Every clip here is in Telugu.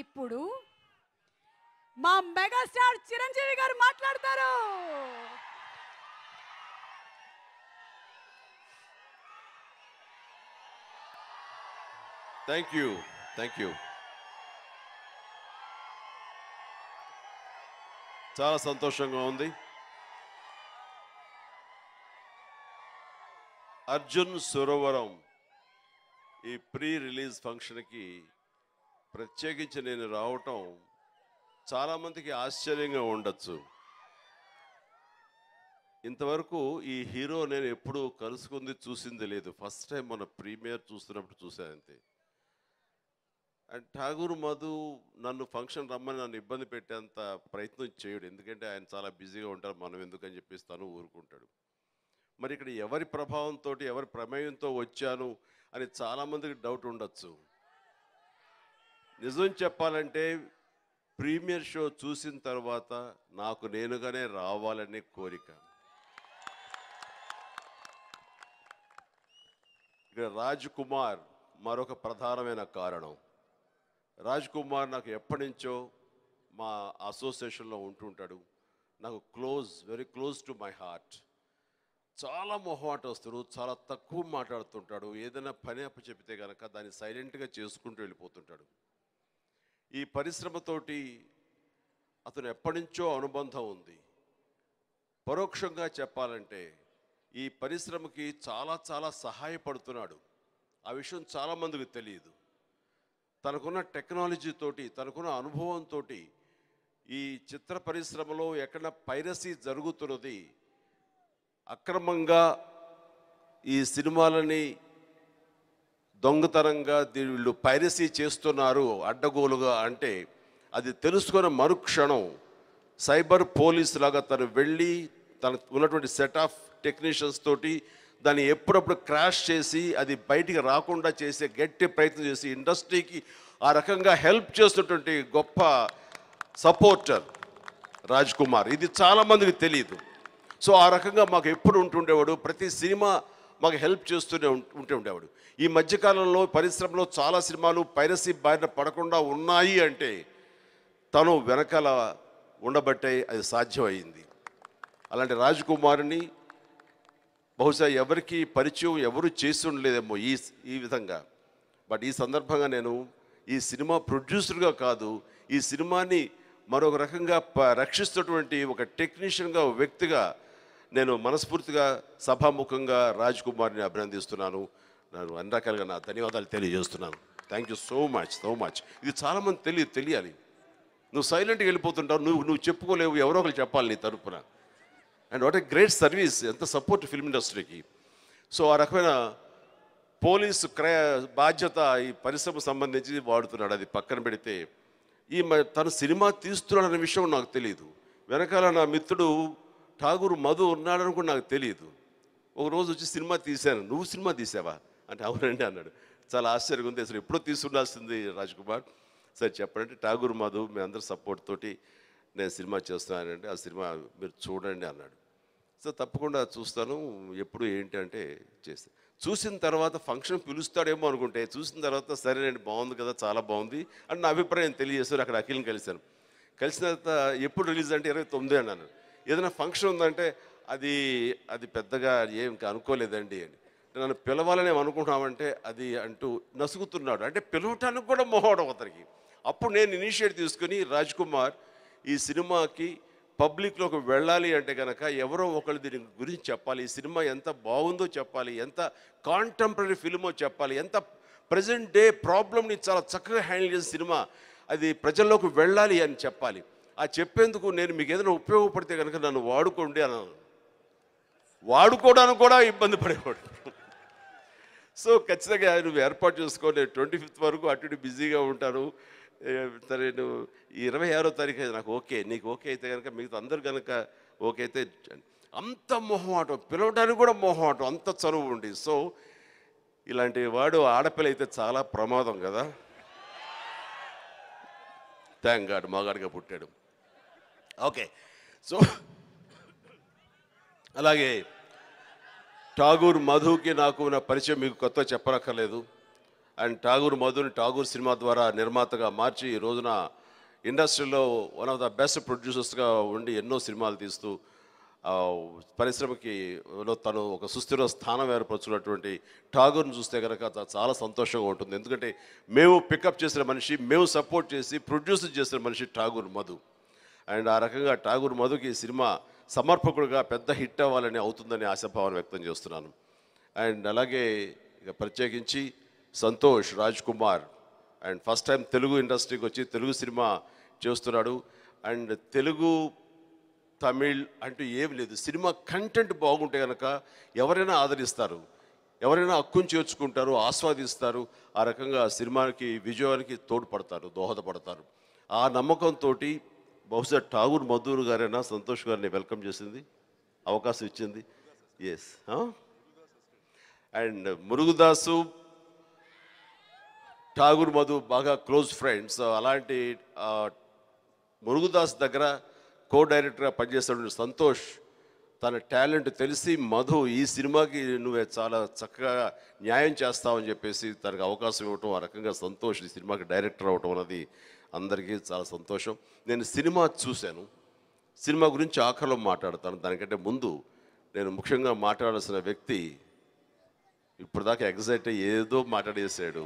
ఇప్పుడు మా మెగాస్టార్ చిరంజీవి గారు మాట్లాడతారు థ్యాంక్ యూ థ్యాంక్ యూ చాలా సంతోషంగా ఉంది అర్జున్ సురవరం ఈ ప్రీ రిలీజ్ ఫంక్షన్కి ప్రత్యేకించి నేను రావటం చాలామందికి ఆశ్చర్యంగా ఉండొచ్చు ఇంతవరకు ఈ హీరో నేను ఎప్పుడూ కలుసుకుంది చూసింది లేదు ఫస్ట్ టైం మన ప్రీమియర్ చూస్తున్నప్పుడు చూశాను అంతే అండ్ ఠాగూర్ మధు నన్ను ఫంక్షన్ రమ్మని నన్ను ఇబ్బంది పెట్టేంత ప్రయత్నం చేయడు ఎందుకంటే ఆయన చాలా బిజీగా ఉంటారు మనం ఎందుకని చెప్పేసి తను ఊరుకుంటాడు మరి ఇక్కడ ఎవరి ప్రభావంతో ఎవరి ప్రమేయంతో వచ్చాను అని చాలామందికి డౌట్ ఉండొచ్చు నిజం చెప్పాలంటే ప్రీమియర్ షో చూసిన తర్వాత నాకు నేనుగానే రావాలనే కోరిక ఇక్కడ రాజ్ కుమార్ మరొక ప్రధానమైన కారణం రాజ్ కుమార్ నాకు ఎప్పటి నుంచో మా అసోసియేషన్లో ఉంటుంటాడు నాకు close very close to my heart చాలా మొహమాటస్తుడు చాలా తక్కువ మాట్లాడుతుంటాడు ఏదైనా పని అప్పు చెబితే కనుక దాన్ని సైలెంట్గా చేసుకుంటూ వెళ్ళిపోతుంటాడు ఈ పరిశ్రమతోటి అతను ఎప్పటి నుంచో అనుబంధం ఉంది పరోక్షంగా చెప్పాలంటే ఈ పరిశ్రమకి చాలా చాలా సహాయపడుతున్నాడు ఆ విషయం చాలామందికి తెలియదు తనకున్న టెక్నాలజీ తోటి తనకున్న అనుభవంతో ఈ చిత్ర పరిశ్రమలో ఎక్కడ పైరసీ జరుగుతున్నది అక్రమంగా ఈ సినిమాలని దొంగతనంగా దీ- వీళ్ళు పైరసీ చేస్తున్నారు అడ్డగోలుగా అంటే అది తెలుసుకున్న మరుక్షణం సైబర్ పోలీస్ లాగా తను వెళ్ళి తన ఉన్నటువంటి సెట్ ఆఫ్ టెక్నీషియన్స్ తోటి దాన్ని ఎప్పుడప్పుడు క్రాష్ చేసి అది బయటికి రాకుండా చేసే గట్టి ప్రయత్నం చేసి ఇండస్ట్రీకి ఆ రకంగా హెల్ప్ చేస్తున్నటువంటి గొప్ప సపోర్టర్ రాజ్ కుమార్ ఇది చాలామందికి తెలియదు సో ఆ రకంగా మాకు ఎప్పుడు ఉంటుండేవాడు ప్రతి సినిమా మాకు హెల్ప్ చేస్తూనే ఉం- ఉంటూ ఉండేవాడు ఈ మధ్యకాలంలో పరిశ్రమలో చాలా సినిమాలు పైరసీ బారిన పడకుండా ఉన్నాయి అంటే తను వెనకాల ఉండబట్టే అది సాధ్యమైంది అలాంటి రాజ్ కుమార్ని బహుశా ఎవరికి పరిచయం ఎవరు చేసి ఉండలేదేమో ఈ ఈ విధంగా బట్ ఈ సందర్భంగా నేను ఈ సినిమా ప్రొడ్యూసర్గా కాదు ఈ సినిమాని మరొక రకంగా ప- రక్షిస్తున్నటువంటి ఒక టెక్నీషియన్గా ఒక వ్యక్తిగా నేను మనస్ఫూర్తిగా సభాముఖంగా రాజ్ కుమార్ని అభినందిస్తున్నాను నేను అన్ని రకాలుగా నా ధన్యవాదాలు తెలియజేస్తున్నాను thank you so much so much ఇది చాలామంది తెలియదు తెలియాలి నువ్వు సైలెంట్గా వెళ్ళిపోతుంటావు నువ్వు నువ్వు చెప్పుకోలేవు ఎవరో ఒకరు చెప్పాలి నీ తరపున and what a great service ఎంత సపోర్ట్ ఫిల్మ్ ఇండస్ట్రీకి సో ఆ రకమైన పోలీసు క్రయ బాధ్యత ఈ పరిశ్రమ సంబంధించి వాడుతున్నాడు అది పక్కన పెడితే ఈ మ- తను సినిమా తీస్తున్నాడనే విషయం నాకు తెలియదు వెనకాల నా మిత్రుడు ఠాగూర్ మధు ఉన్నాడని కూడా నాకు తెలియదు ఒక రోజు వచ్చి సినిమా తీశాను నువ్వు సినిమా తీసావా అంటే అవునండి అన్నాడు చాలా ఆశ్చర్యంగా ఉంది అసలు ఎప్పుడో తీసుండాల్సింది రాజ్ కుమార్ సరే చెప్పండి ఠాగూర్ మధు మీ అందరి సపోర్ట్ తోటి నేను సినిమా చేస్తున్నానండి ఆ సినిమా మీరు చూడండి అన్నాడు సో తప్పకుండా చూస్తాను ఎప్పుడు ఏంటి అంటే చేస్తాను చూసిన తర్వాత ఫంక్షన్ పిలుస్తాడేమో అనుకుంటే చూసిన తర్వాత సరేనండి బాగుంది కదా చాలా బాగుంది అని నా అభిప్రాయం తెలియజేస్తారు అక్కడ అఖిల్ని కలిశాను కలిసిన తర్వాత ఎప్పుడు రిలీజ్ అంటే ఇరవై తొమ్మిది అన్నాను ఏదైనా ఫంక్షన్ ఉందంటే అది అది పెద్దగా ఏం ఇంకా అనుకోలేదండి అని నన్ను పిలవాలని ఏం అనుకుంటున్నామంటే అది అంటూ నసుగుతున్నాడు అంటే పిలవటానికి కూడా మొహవడం అతనికి అప్పుడు నేను ఇనిషియేట్ తీసుకుని రాజ్ కుమార్ ఈ సినిమాకి పబ్లిక్లోకి వెళ్ళాలి అంటే కనుక ఎవరో ఒకళ్ళు దీని గురించి చెప్పాలి ఈ సినిమా ఎంత బాగుందో చెప్పాలి ఎంత కాంటెంపరీ ఫిల్మో చెప్పాలి ఎంత ప్రజెంట్ డే ప్రాబ్లమ్ని చాలా చక్కగా హ్యాండిల్ చేసిన సినిమా అది ప్రజల్లోకి వెళ్ళాలి అని చెప్పాలి ఆ చెప్పేందుకు నేను మీకు ఏదైనా ఉపయోగపడితే కనుక నన్ను వాడుకోండి అన్నాను వాడుకోవడానికి కూడా ఇబ్బంది పడేవాడు సో ఖచ్చితంగా నువ్వు ఏర్పాటు చేసుకో నేను ట్వంటీ ఫిఫ్త్ వరకు అటు ఇటు బిజీగా ఉంటాను ఏ, సరే నువ్వు ఈ ఇరవై ఆరో తారీఖు అయితే నాకు ఓకే నీకు ఓకే అయితే కనుక మిగతా అందరు కనుక ఓకే అయితే అంత మొహమాటం పిలవడానికి కూడా మొహమాటం అంత చనువు ఉండి సో ఇలాంటి వాడు ఆడపిల్ల అయితే చాలా ప్రమాదం కదా థ్యాంక్ గాడ్ మగాడిగా పుట్టాడు ఓకే సో అలాగే ఠాగూర్ మధుకి నాకు నా పరిచయం మీకు కొత్త చెప్పనక్కర్లేదు అండ్ ఠాగూర్ మధుని ఠాగూర్ సినిమా ద్వారా నిర్మాతగా మార్చి ఈ రోజున ఇండస్ట్రీలో వన్ ఆఫ్ ద బెస్ట్ ప్రొడ్యూసర్స్గా ఉండి ఎన్నో సినిమాలు తీస్తూ ఆ, పరిశ్రమకి లో తను ఒక సుస్థిర స్థానం ఏర్పరచుకున్నటువంటి ఠాగూర్ని చూస్తే కనుక చా- చాలా సంతోషంగా ఉంటుంది ఎందుకంటే మేము పికప్ చేసిన మనిషి మేము సపోర్ట్ చేసి ప్రొడ్యూస్ చేసిన మనిషి ఠాగూర్ మధు అండ్ ఆ రకంగా ఠాగూర్ మధుకి ఈ సినిమా సమర్పకుడుగా పెద్ద హిట్ అవ్వాలని అవుతుందని ఆశాభావం వ్యక్తం చేస్తున్నాను అండ్ అలాగే ఇక ప్రత్యేకించి Santosh Raj Kumar and first time Telugu ఇండస్ట్రీకి వచ్చి తెలుగు సినిమా చేస్తున్నాడు అండ్ తెలుగు తమిళ్ అంటూ ఏమి లేదు సినిమా కంటెంట్ బాగుంటే కనుక ఎవరైనా ఆదరిస్తారు ఎవరైనా హక్కును చేర్చుకుంటారు ఆస్వాదిస్తారు ఆ రకంగా సినిమాకి విజయానికి తోడ్పడతారు దోహదపడతారు ఆ నమ్మకంతో బహుశా ఠాగూర్ మధూర్ గారైనా సంతోష్ గారిని వెల్కమ్ చేసింది అవకాశం ఇచ్చింది ఎస్ అండ్ మురుగుదాసు ఠాగూర్ మధు బాగా క్లోజ్ ఫ్రెండ్స్ అలాంటి ఆ, మురుగుదాస్ దగ్గర కో డైరెక్టర్గా పనిచేస్తున్న సంతోష్ తన టాలెంట్ తెలిసి మధు ఈ సినిమాకి నువ్వే చాలా చక్కగా న్యాయం చేస్తావని చెప్పేసి తనకు అవకాశం ఇవ్వటం ఆ రకంగా సంతోష్ ఈ సినిమాకి డైరెక్టర్ అవ్వటం అనేది అందరికీ చాలా సంతోషం నేను సినిమా చూశాను సినిమా గురించి ఆఖరిలో మాట్లాడతాను దానికంటే ముందు నేను ముఖ్యంగా మాట్లాడాల్సిన వ్యక్తి ఇప్పటిదాకా ఎగ్జైట్ అయ్యి ఏదో మాట్లాడేసాడు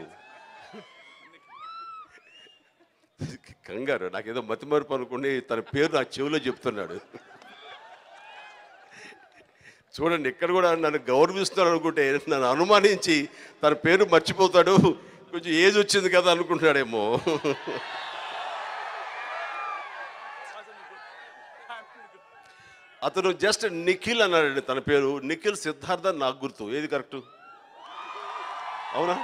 కంగారు నాకేదో మతిమరుపు అనుకుని తన పేరు నా చెవిలో చెప్తున్నాడు చూడండి ఇక్కడ కూడా నన్ను గౌరవిస్తున్నాడు అనుకుంటే నన్ను అనుమానించి తన పేరు మర్చిపోతాడు కొంచెం ఏజ్ వచ్చింది కదా అనుకుంటున్నాడేమో అతను జస్ట్ నిఖిల్ అన్నాడండి తన పేరు నిఖిల్ సిద్ధార్థ నాకు గుర్తు ఏది కరెక్ట్ అవునా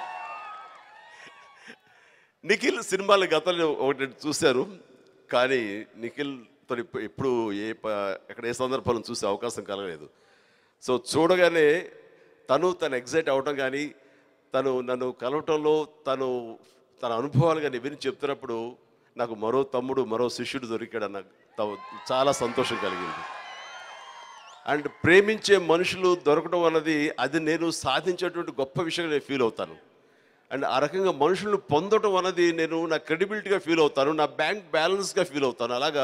నిఖిల్ సినిమాలు గతంలో ఒకటి చూశారు కానీ నిఖిల్ తను ఇప్పు- ఎప్పుడు ఏ ప- ఎక్కడ ఏ సందర్భంలో చూసే అవకాశం కలగలేదు సో చూడగానే తను తను ఎగ్జైట్ అవటం కానీ తను నన్ను కలవటంలో తను తన అనుభవాలు కానీ విని చెప్తున్నప్పుడు నాకు మరో తమ్ముడు మరో శిష్యుడు దొరికాడన్న త- చాలా సంతోషం కలిగింది అండ్ ప్రేమించే మనుషులు దొరకడం అన్నది అది నేను సాధించేటువంటి గొప్ప విషయంగా నేను ఫీల్ అవుతాను అండ్ ఆ రకంగా మనుషులను పొందడం అన్నది నేను నా క్రెడిబిలిటీగా ఫీల్ అవుతాను నా బ్యాంక్ బ్యాలెన్స్గా ఫీల్ అవుతాను అలాగా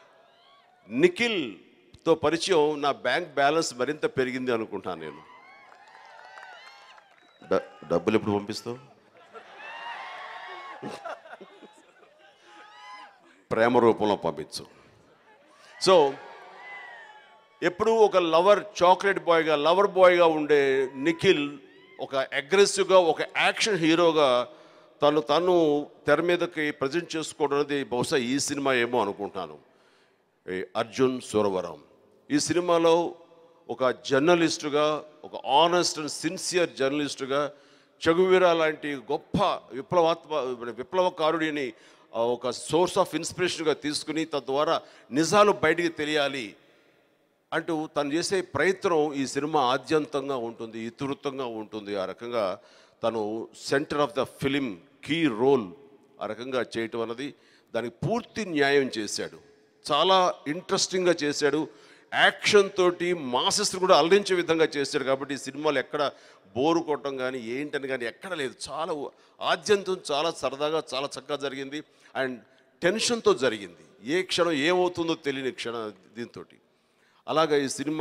నిఖిల్తో పరిచయం నా బ్యాంక్ బ్యాలెన్స్ మరింత పెరిగింది అనుకుంటాను నేను డ- డబ్బులు ఎప్పుడు పంపిస్తావు ప్రేమ రూపంలో పంపించు సో ఎప్పుడు ఒక లవర్ చాక్లెట్ బాయ్గా లవర్ బాయ్గా ఉండే నిఖిల్ ఒక అగ్రెసివ్గా ఒక యాక్షన్ హీరోగా తను తను తెర మీదకి ప్రజెంట్ చేసుకోవడం అనేది బహుశా ఈ సినిమా ఏమో అనుకుంటున్నాను ఈ అర్జున్ సురవరం ఈ సినిమాలో ఒక జర్నలిస్టుగా ఒక ఆనెస్ట్ అండ్ సిన్సియర్ జర్నలిస్టుగా చగువీర లాంటి గొప్ప విప్లవాత్మ విప్లవకారుడిని ఆ, ఒక సోర్స్ ఆఫ్ ఇన్స్పిరేషన్గా తీసుకుని తద్వారా నిజాలు బయటికి తెలియాలి అంటూ తను చేసే ప్రయత్నం ఈ సినిమా ఆద్యంతంగా ఉంటుంది ఇతివృత్తంగా ఉంటుంది ఆ రకంగా తను centre of the film key role ఆ రకంగా చేయటం అన్నది దానికి పూర్తి న్యాయం చేశాడు చాలా ఇంట్రెస్టింగ్గా చేశాడు యాక్షన్ తోటి మాసెస్ కూడా అలరించే విధంగా చేశాడు కాబట్టి ఈ సినిమాలు ఎక్కడ బోరు కొట్టడం కానీ ఏంటని కానీ ఎక్కడ లేదు చాలా ఆద్యంతం చాలా సరదాగా చాలా చక్కగా జరిగింది అండ్ టెన్షన్తో జరిగింది ఏ క్షణం ఏమవుతుందో తెలియని క్షణం దీంతో అలాగా ఈ సినిమా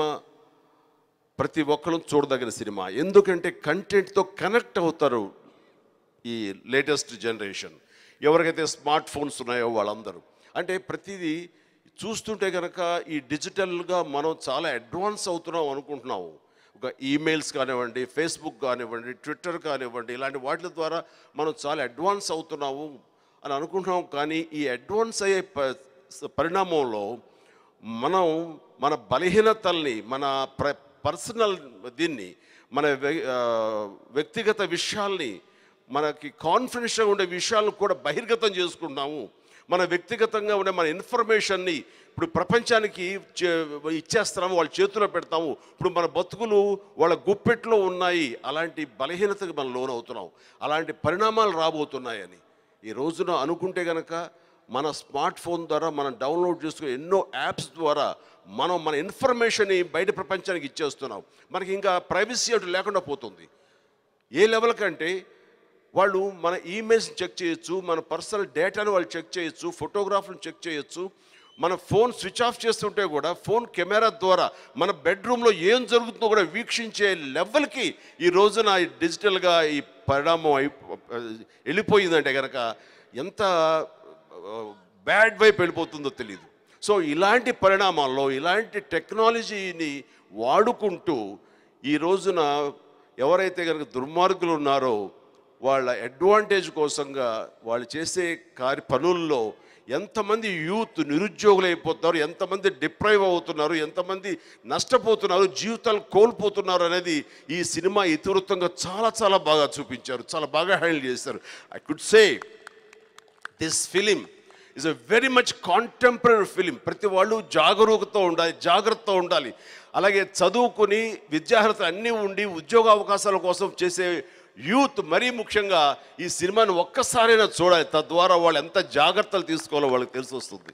ప్రతి ఒక్కరు చూడదగిన సినిమా ఎందుకంటే కంటెంట్తో కనెక్ట్ అవుతారు ఈ లేటెస్ట్ జనరేషన్ ఎవరికైతే స్మార్ట్ ఫోన్స్ ఉన్నాయో వాళ్ళందరూ అంటే ప్రతిదీ చూస్తుంటే కనుక ఈ డిజిటల్గా మనం చాలా అడ్వాన్స్ అవుతున్నాం అనుకుంటున్నాము ఒక ఈమెయిల్స్ కానివ్వండి ఫేస్బుక్ కానివ్వండి ట్విట్టర్ కానివ్వండి ఇలాంటి వాటి ద్వారా మనం చాలా అడ్వాన్స్ అవుతున్నాము అని అనుకుంటున్నాం కానీ ఈ అడ్వాన్స్ అయ్యే ప- పరిణామంలో మనం మన బలహీనతల్ని మన ప్ర పర్సనల్ దీన్ని మన వ్య- ఆ, వ్యక్తిగత విషయాల్ని మనకి కాన్ఫిడెన్షియల్గా ఉండే విషయాలను కూడా బహిర్గతం చేసుకుంటున్నాము మన వ్యక్తిగతంగా ఉండే మన ఇన్ఫర్మేషన్ని ఇప్పుడు ప్రపంచానికి చే- ఇచ్చేస్తున్నాము వాళ్ళ చేతిలో పెడతాము ఇప్పుడు మన బతుకులు వాళ్ళ గుప్పెట్లో ఉన్నాయి అలాంటి బలహీనతకు మనం లోనవుతున్నాం అలాంటి పరిణామాలు రాబోతున్నాయని ఈ రోజున అనుకుంటే గనక మన స్మార్ట్ ఫోన్ ద్వారా మనం డౌన్లోడ్ చేసుకునే ఎన్నో యాప్స్ ద్వారా మనం మన ఇన్ఫర్మేషన్ని బయట ప్రపంచానికి ఇచ్చేస్తున్నాం మనకి ఇంకా ప్రైవసీ అటు లేకుండా పోతుంది ఏ లెవెల్ కంటే వాళ్ళు మన ఈమెయిల్స్ చెక్ చేయొచ్చు మన పర్సనల్ డేటాను వాళ్ళు చెక్ చేయొచ్చు ఫోటోగ్రాఫ్లను చెక్ చేయొచ్చు మన ఫోన్ స్విచ్ ఆఫ్ చేస్తుంటే కూడా ఫోన్ కెమెరా ద్వారా మన బెడ్రూమ్లో ఏం జరుగుతుందో కూడా వీక్షించే లెవెల్కి ఈ రోజున ఈ డిజిటల్గా ఈ పరిణామం అయి వెళ్ళిపోయిందంటే కనుక ఎంత బ్యాడ్ వైపు వెళ్ళిపోతుందో తెలియదు సో ఇలాంటి పరిణామాల్లో ఇలాంటి టెక్నాలజీని వాడుకుంటూ ఈ రోజున ఎవరైతే కనుక దుర్మార్గులు ఉన్నారో వాళ్ళ అడ్వాంటేజ్ కోసంగా వాళ్ళు చేసే కార్య పనుల్లో ఎంతమంది యూత్ నిరుద్యోగులు అయిపోతున్నారు ఎంతమంది డిప్రైవ్ అవుతున్నారు ఎంతమంది నష్టపోతున్నారు జీవితాలు కోల్పోతున్నారు అనేది ఈ సినిమా ఇతివృత్తంగా చాలా చాలా బాగా చూపించారు చాలా బాగా హ్యాండిల్ చేశారు I could say this film is a very much contemporary film ప్రతి వాళ్ళు జాగరూకత ఉండాలి జాగ్రత్త ఉండాలి అలాగే చదువుకుని విద్యార్హత అన్నీ ఉండి ఉద్యోగ అవకాశాల కోసం చేసే యూత్ మరీ ముఖ్యంగా ఈ సినిమాను ఒక్కసారైనా చూడాలి తద్వారా వాళ్ళు ఎంత జాగ్రత్తలు తీసుకోవాలో వాళ్ళకి తెలిసి వస్తుంది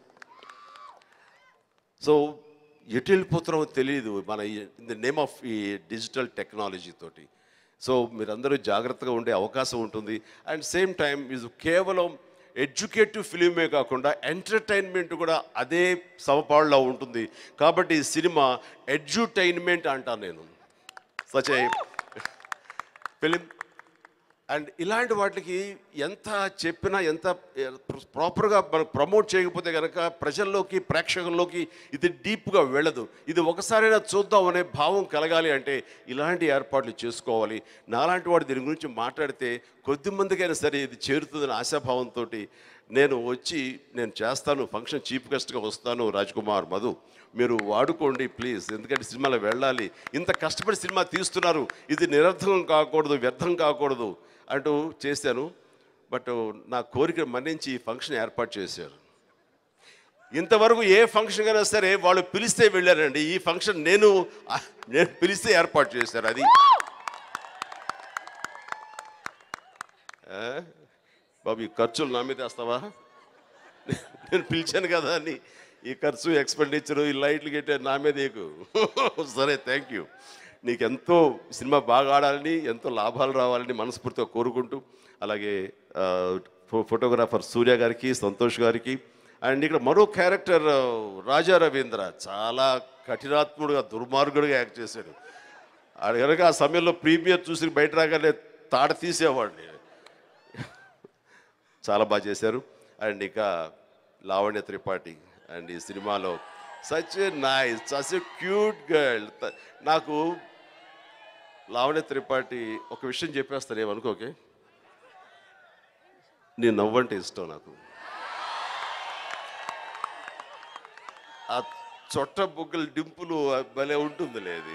సో ఎటు వెళ్ళిపోతున్నామో తెలియదు మన ఇన్ ద నేమ్ ఆఫ్ ఈ డిజిటల్ టెక్నాలజీ తోటి సో మీరందరూ జాగ్రత్తగా ఉండే అవకాశం ఉంటుంది అండ్ సేమ్ టైం ఇది కేవలం ఎడ్యుకేటివ్ ఫిలిమే కాకుండా ఎంటర్టైన్మెంట్ కూడా అదే సమపాళ్ళలో ఉంటుంది కాబట్టి ఈ సినిమా ఎడ్యుటైన్మెంట్ అంటాను నేను సచ్ ఏ ఫిలిం అండ్ ఇలాంటి వాటికి ఎంత చెప్పినా ఎంత ప్రాపర్గా మనం ప్రమోట్ చేయకపోతే కనుక ప్రజల్లోకి ప్రేక్షకుల్లోకి ఇది డీప్గా వెళ్ళదు ఇది ఒకసారైనా చూద్దాం అనే భావం కలగాలి అంటే ఇలాంటి ఏర్పాట్లు చేసుకోవాలి నాలాంటి వాడు దీని గురించి మాట్లాడితే కొద్ది మందికైనా సరే ఇది చేరుతుందని ఆశాభావంతో నేను వచ్చి నేను చేస్తాను ఫంక్షన్ చీఫ్ గెస్ట్గా వస్తాను రాజ్ కుమార్ మధు మీరు వాడుకోండి ప్లీజ్ ఎందుకంటే సినిమాలో వెళ్ళాలి ఇంత కష్టపడి సినిమా తీస్తున్నారు ఇది నిరర్థకం కాకూడదు వ్యర్థం కాకూడదు అంటూ చేశాను బట్ నా కోరిక మన్నించి ఈ ఫంక్షన్ ఏర్పాటు చేశారు ఇంతవరకు ఏ ఫంక్షన్ అయినా సరే వాళ్ళు పిలిస్తే వెళ్ళారండి ఈ ఫంక్షన్ నేను నేను పిలిస్తే ఏర్పాటు చేశారు అది ఆ? బాబు ఈ ఖర్చులు నా మీద వేస్తావా నేను పిలిచాను కదా అని ఈ ఖర్చు ఎక్స్పెండిచరు ఈ లైట్లు గిట్టే నా మీద నీకు సరే థ్యాంక్ యూ నీకు ఎంతో సినిమా బాగా ఆడాలని ఎంతో లాభాలు రావాలని మనస్ఫూర్తిగా కోరుకుంటూ అలాగే ఆ, ఫో- ఫోటోగ్రాఫర్ సూర్య గారికి సంతోష్ గారికి అండ్ ఇక్కడ మరో క్యారెక్టర్ ఆ, రాజా రవీంద్ర చాలా కఠినాత్ముడుగా దుర్మార్గుడిగా యాక్ట్ చేశాడు ఆడ కనుక ఆ సమయంలో ప్రీమియర్ చూసి బయట రాగానే తాడ తీసేవాడిని చాలా బాగా చేశారు అండ్ ఇక లావణ్య త్రిపాఠి అండ్ ఈ సినిమాలో such nice such cute girl నాకు లావణ్య త్రిపాఠి ఒక విషయం చెప్పేస్తాను ఏమనుకోకే నీ నవ్వంటే ఇష్టం నాకు ఆ చొట్ట బుగ్గల డింపులు భలే ఉంటుందిలే అది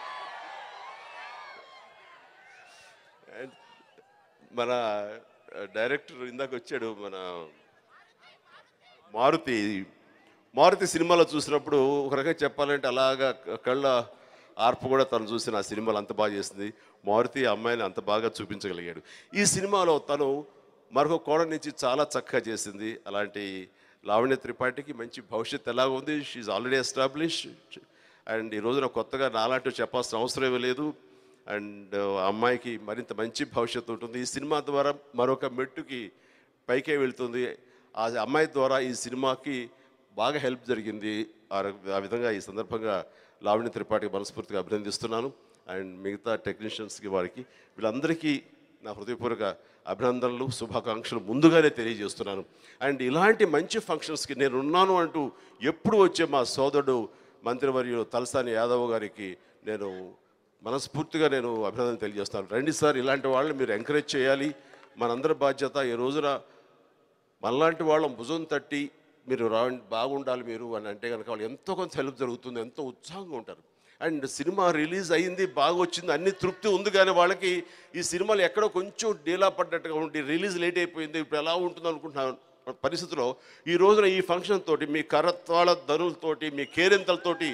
And మన డైరెక్టర్ ఇందాక వచ్చాడు మన మారుతి మారుతి సినిమాలో చూసినప్పుడు ఒక రకంగా చెప్పాలంటే అలాగా కళ్ళ ఆర్పు కూడా తను చూసిన ఆ సినిమాలో అంత బాగా చేసింది మారుతి ఆ అమ్మాయిని అంత బాగా చూపించగలిగాడు ఈ సినిమాలో తను మరొక కోణం నుంచి చాలా చక్కగా చేసింది అలాంటి లావణ్య త్రిపాఠికి మంచి భవిష్యత్తు ఎలాగ ఉంది షీఈ్ ఆల్రెడీ ఎస్టాబ్లిష్ అండ్ ఈ రోజున కొత్తగా నాలాంటివి చెప్పాల్సిన అవసరమే లేదు అండ్ ఆ అమ్మాయికి మరింత మంచి భవిష్యత్తు ఉంటుంది ఈ సినిమా ద్వారా మరొక మెట్టుకి పైకే వెళ్తుంది ఆ అమ్మాయి ద్వారా ఈ సినిమాకి బాగా హెల్ప్ జరిగింది ఆ ర- ఆ విధంగా ఈ సందర్భంగా లావణ్య త్రిపాఠికి మనస్ఫూర్తిగా అభినందిస్తున్నాను అండ్ మిగతా టెక్నీషియన్స్కి వారికి వీళ్ళందరికీ నా హృదయపూర్వక అభినందనలు శుభాకాంక్షలు ముందుగానే తెలియజేస్తున్నాను అండ్ ఇలాంటి మంచి ఫంక్షన్స్కి నేను ఉన్నాను అంటూ ఎప్పుడు వచ్చే మా సోదరుడు మంత్రివర్యులు తలసాని యాదవ్ గారికి నేను మనస్ఫూర్తిగా నేను అభినందన తెలియజేస్తాను రండి సార్ ఇలాంటి వాళ్ళని మీరు ఎంకరేజ్ చేయాలి మనందరి బాధ్యత ఈ రోజున మనలాంటి వాళ్ళం భుజం తట్టి మీరు రా బాగుండాలి మీరు అని అంటే కనుక వాళ్ళు ఎంతో కొంత హెల్ప్ జరుగుతుంది ఎంతో ఉత్సాహంగా ఉంటారు అండ్ సినిమా రిలీజ్ అయింది బాగా వచ్చింది అన్ని తృప్తి ఉంది కానీ వాళ్ళకి ఈ సినిమాలు ఎక్కడో కొంచెం డీలా పడ్డట్టుగా ఉండి రిలీజ్ లేట్ అయిపోయింది ఇప్పుడు ఎలా ఉంటుంది అనుకుంటున్నాను పరిస్థితిలో ఈ రోజున ఈ ఫంక్షన్ తోటి మీ కరత్వాల ధనులతోటి మీ కేరింతలతోటి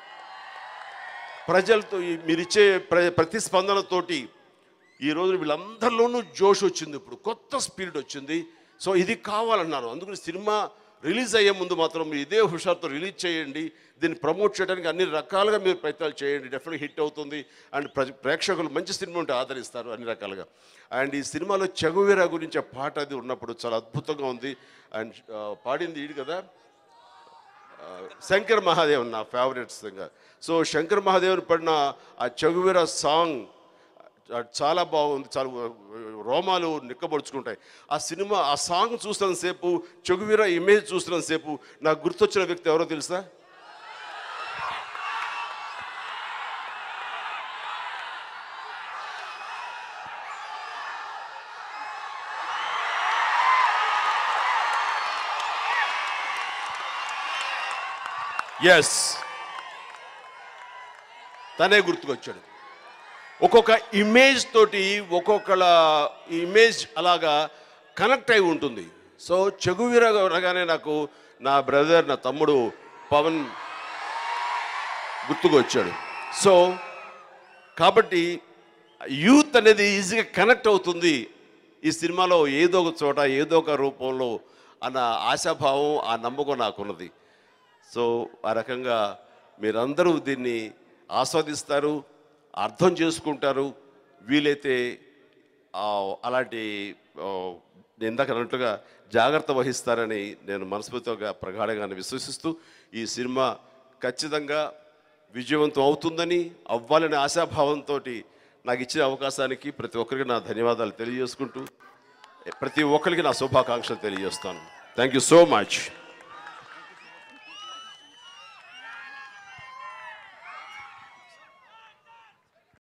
ప్రజలతో ఈ మీరిచ్చే ప్ర ప్రతిస్పందనతోటి ఈ రోజు వీళ్ళందరిలోనూ జోష్ వచ్చింది ఇప్పుడు కొత్త స్పిరిట్ వచ్చింది సో ఇది కావాలన్నారు అందుకని సినిమా రిలీజ్ అయ్యే ముందు మాత్రం మీరు ఇదే హుషారుతో రిలీజ్ చేయండి దీన్ని ప్రమోట్ చేయడానికి అన్ని రకాలుగా మీరు ప్రయత్నాలు చేయండి డెఫినెట్ హిట్ అవుతుంది అండ్ ప్ర ప్రేక్షకులు మంచి సినిమా ఉంటే ఆదరిస్తారు అన్ని రకాలుగా అండ్ ఈ సినిమాలో చెగువీర గురించి ఆ పాట అది ఉన్నప్పుడు చాలా అద్భుతంగా ఉంది అండ్ ఆ, పాడింది ఈడు కదా ఆ, శంకర్ మహాదేవ్ నా ఫేవరెట్ సింగర్ సో శంకర్ మహాదేవ్ని పడిన ఆ చెగువీర సాంగ్ ఆ, చాలా బాగుంది చాలా రోమాలు నిక్కబడుచుకుంటాయి ఆ సినిమా ఆ సాంగ్ చూస్తున్నంతసేపు చెగువీర ఇమేజ్ చూస్తున్నంతసేపు నాకు గుర్తొచ్చిన వ్యక్తి ఎవరో తెలుసా ఎస్ తనే గుర్తుకొచ్చాడు ఒక్కొక్క ఇమేజ్ తోటి ఒక్కొక్కల ఇమేజ్ అలాగా కనెక్ట్ అయి ఉంటుంది సో చెగువీర అనగానే నాకు నా బ్రదర్ నా తమ్ముడు పవన్ గుర్తుకొచ్చాడు సో కాబట్టి యూత్ అనేది ఈజీగా కనెక్ట్ అవుతుంది ఈ సినిమాలో ఏదో ఒక చోట ఏదో ఒక రూపంలో అన్న ఆశాభావం ఆ నమ్మకం నాకున్నది సో ఆ రకంగా మీరందరూ దీన్ని ఆస్వాదిస్తారు అర్థం చేసుకుంటారు వీలైతే ఆ, అలాంటి ఆ, నేను ఇందాక అన్నట్టుగా జాగ్రత్త వహిస్తారని నేను మనస్ఫూర్తిగా ప్రగాఢంగా విశ్వసిస్తూ ఈ సినిమా ఖచ్చితంగా విజయవంతం అవుతుందని అవ్వాలనే ఆశాభావంతో నాకు ఇచ్చిన అవకాశానికి ప్రతి ఒక్కరికి నా ధన్యవాదాలు తెలియజేసుకుంటూ ప్రతి ఒక్కరికి నా శుభాకాంక్షలు తెలియజేస్తాను థ్యాంక్ యూ సో మచ్